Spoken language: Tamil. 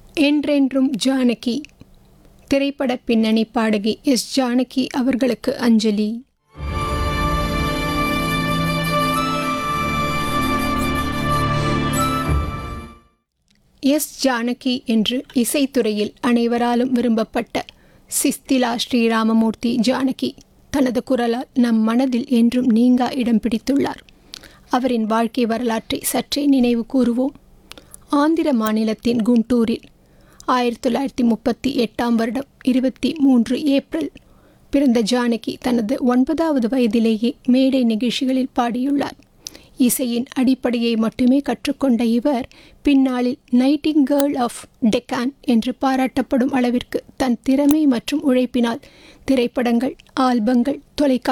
என்றென்றும் ஜானகி திரைப்பட பின்னணி பாடகி எஸ் ஜானகி அவர்களுக்கு அஞ்சலி எஸ் ஜானகி என்று இசைத்துறையில் அனைவராலும் விரும்பப்பட்ட சிஸ்திலா ஸ்ரீராமமூர்த்தி ஜானகி தனது குரலால் நம் மனதில் என்றும் நீங்கா இடம் பிடித்துள்ளார் அவரின் வாழ்க்கை வரலாற்றை சற்றே நினைவு கூறுவோம் ஆந்திர மாநிலத்தின் குண்டூரில் ஆயிரத்தி தொள்ளாயிரத்தி முப்பத்தி எட்டாம் வருடம் இருபத்தி மூன்று ஏப்ரல் பிறந்த ஜானகி தனது ஒன்பதாவது வயதிலேயே மேடை நிகழ்ச்சிகளில் பாடியுள்ளார் இசையின் அடிப்படையை மட்டுமே கற்றுக்கொண்ட இவர் பின்னாளில் நைட்டிங் கேர்ள் ஆஃப் டெக்கான் என்று பாராட்டப்படும் அளவிற்கு தன் திறமை மற்றும் உழைப்பினால் திரைப்படங்கள் ஆல்பங்கள் தொலைக்காட்சி